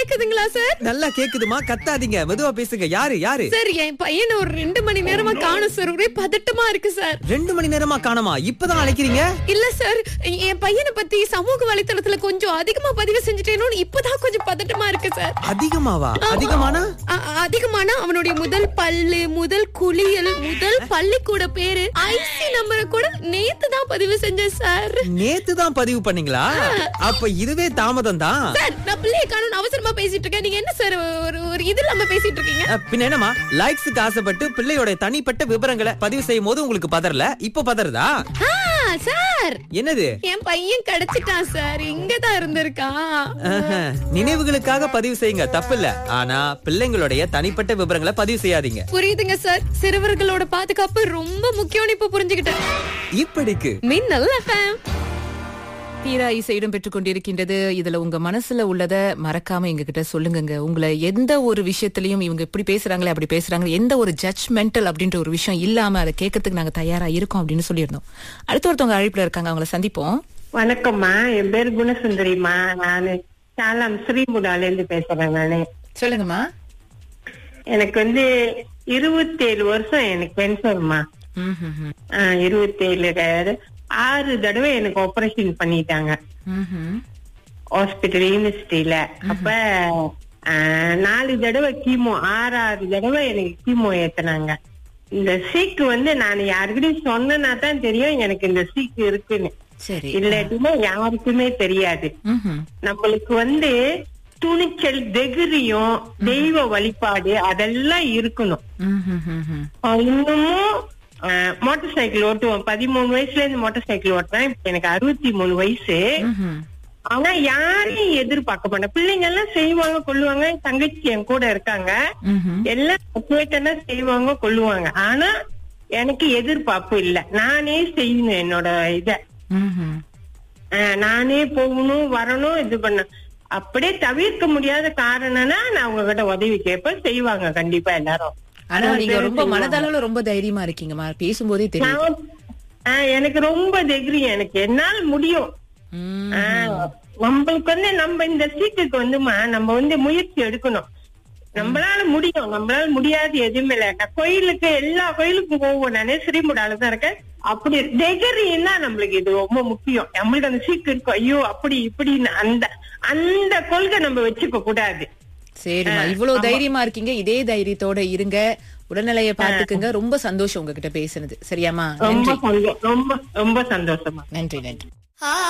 கேக்குதுங்களா சார் நல்லா கேக்குதுமா கத்தாதீங்க மெதுவா பேசுங்க யாரு யாரு சார் என் பையனை ஒரு ரெண்டு மணி நேரமா காணும் சார் ஒரே பதட்டமா இருக்கு சார் ரெண்டு மணி நேரமா காணோமா இப்பதான் அழைக்கிறீங்க இல்ல சார் என் பையனை பத்தி சமூக வலைத்தளத்துல கொஞ்சம் அதிகமா பதிவு செஞ்சுட்டேனோன்னு இப்பதான் கொஞ்சம் பதட்டமா இருக்கு சார் அதிகமாவா அதிகமானா அ- அதிகமான அவனுடைய முதல் பல்லு முதல் குளியல் முதல் பள்ளிக்கூட பேரு ஐசி நம்பரை கூட நேத்து தான் பதிவு செஞ்சேன் சார் நேத்து தான் பதிவு பண்ணீங்களா அப்ப இதுவே தாமதம் தான் சார் நான் பிள்ளைய காணும் அவசரமா பேசிட்டு இருக்கேன் நீங்க என்ன சார் ஒரு ஒரு இது இல்லாம பேசிட்டு இருக்கீங்க அஹ், பின்ன என்னமா லைக்ஸுக்கு ஆசைப்பட்டு பிள்ளையோட தனிப்பட்ட விவரங்களை பதிவு செய்யும் போது உங்களுக்கு பதறல இப்ப பதறதா ஆ, சார் என்னது என் பையன் கிடைச்சிட்டான் சார் இங்கதான் இருந்திருக்கான் ஆஹா, நினைவுகளுக்காக பதிவு செய்யுங்க தப்பில்ல ஆனா பிள்ளைங்களுடைய தனிப்பட்ட விவரங்களை பதிவு செய்யாதீங்க புரியுதுங்க சார் சிறுவர்களோட பாதுகாப்பு ரொம்ப முக்கியம்னு இப்ப புரிஞ்சுக்கிட்டேன் இப்படிக்கு மின்னல் எஃப்எம் தீரா இசை இடம் பெற்றுக் கொண்டிருக்கின்றது இதுல உங்க மனசுல உள்ளத மறக்காம எங்க கிட்ட சொல்லுங்கங்க உங்களை எந்த ஒரு விஷயத்திலயும் இவங்க இப்படி பேசுறாங்களே அப்படி பேசுறாங்க எந்த ஒரு ஜட்ஜ்மெண்டல் அப்படின்ற ஒரு விஷயம் இல்லாம அதை கேட்கறதுக்கு நாங்க தயாரா இருக்கோம் அப்படின்னு சொல்லியிருந்தோம் அடுத்த ஒருத்தவங்க அழைப்புல இருக்காங்க அவங்கள சந்திப்போம் வணக்கம்மா என் பேர் குணசுந்தரிம்மா நானு சேலம் ஸ்ரீமுடால இருந்து பேசுறேன் நானு சொல்லுங்கம்மா எனக்கு வந்து இருபத்தேழு வருஷம் எனக்கு பென்ஷன்மா இருபத்தேழு ஆறு தடவை எனக்கு ஆபரேஷன் பண்ணிட்டாங்க ஹாஸ்பிட்டல் யூனிவர்சிட்டியில அப்ப ஆஹ், நாலு தடவை கீமோ ஆறாறு தடவை எனக்கு கீமோ ஏத்துனாங்க இந்த சீக்கு வந்து நான் யாருக்கிட்டையும் சொன்னேன்னா தான் தெரியும் எனக்கு இந்த சீக்கு இருக்குன்னு சரி இல்லாட்டினா யாருக்குமே தெரியாது ம்ஹும். நம்மளுக்கு வந்து துணிச்சல் வெகுரியும் தெய்வ வழிபாடு அதெல்லாம் இருக்கணும் ம்ஹும், ம்ஹும். ஆஹ் இன்னமும் மோட்டார் சைக்கிள் ஓட்டுவோம் பதிமூணு வயசுல இருந்து மோட்டார் சைக்கிள் ஓட்டுறேன் இப்ப எனக்கு அறுபத்தி மூணு வயசு ம்ஹும். ஆனா யாரையும் எதிர்பார்க்க மாட்டேன் பிள்ளைங்க எல்லாம் செய்வாங்க கொள்ளுவாங்க என் தங்கச்சி என் கூட இருக்காங்க ம்ஹும். எல்லாம் கேட்டனா செய்வாங்க கொள்ளுவாங்க ஆனா எனக்கு எதிர்பார்ப்பு இல்ல நானே செய்யணும் என்னோட இத ம்ஹும். ஆஹ் நானே போகணும் வரணும் இது பண்ண அப்படியே தவிர்க்க முடியாத காரணம்னா நான் அவங்க கிட்ட உதவி கேட்பேன் செய்வாங்க கண்டிப்பா எல்லாரும் ஆனா நீங்க பேரு ரொம்ப செய்வாங்க. மனதளவுல ரொம்ப தைரியமா இருக்கீங்கம்மா பேசும்போதே தெரியும் நான் ஆஹ் எனக்கு ரொம்ப தைரியம் எனக்கு என்னால முடியும் ம். ஆஹ் நம்மளுக்கு வந்து நம்ம இந்த சீட்டுக்கு வந்துமா நம்ம வந்து முயற்சி எடுக்கணும் நம்மளால முடியும் நம்மளால முடியாது எதுவுமே இல்ல நான் கோயிலுக்கு எல்லா கோயிலுக்கும் போவோம் நானே ஸ்ரீமுடால தான் இருக்கேன் அப்படி தைரியம் தான் நம்மளுக்கு இது ரொம்ப முக்கியம் நம்மளுக்கு அந்த சீக்கு இருக்கும் ஐயோ அப்படி இப்படின்னு அந்த அந்த கொள்கை நம்ம வச்சுக்க கூடாது சரிம்மா இவ்வளவு தைரியமா இருக்கீங்க இதே தைரியத்தோட இருங்க உடல்நிலையை பாத்துக்குங்க ரொம்ப சந்தோஷம் உங்ககிட்ட பேசுனது சரியாம்மா ரொம்ப நன்றி சந்தோ- ரொம்ப ரொம்ப சந்தோஷமா நன்றி நன்றி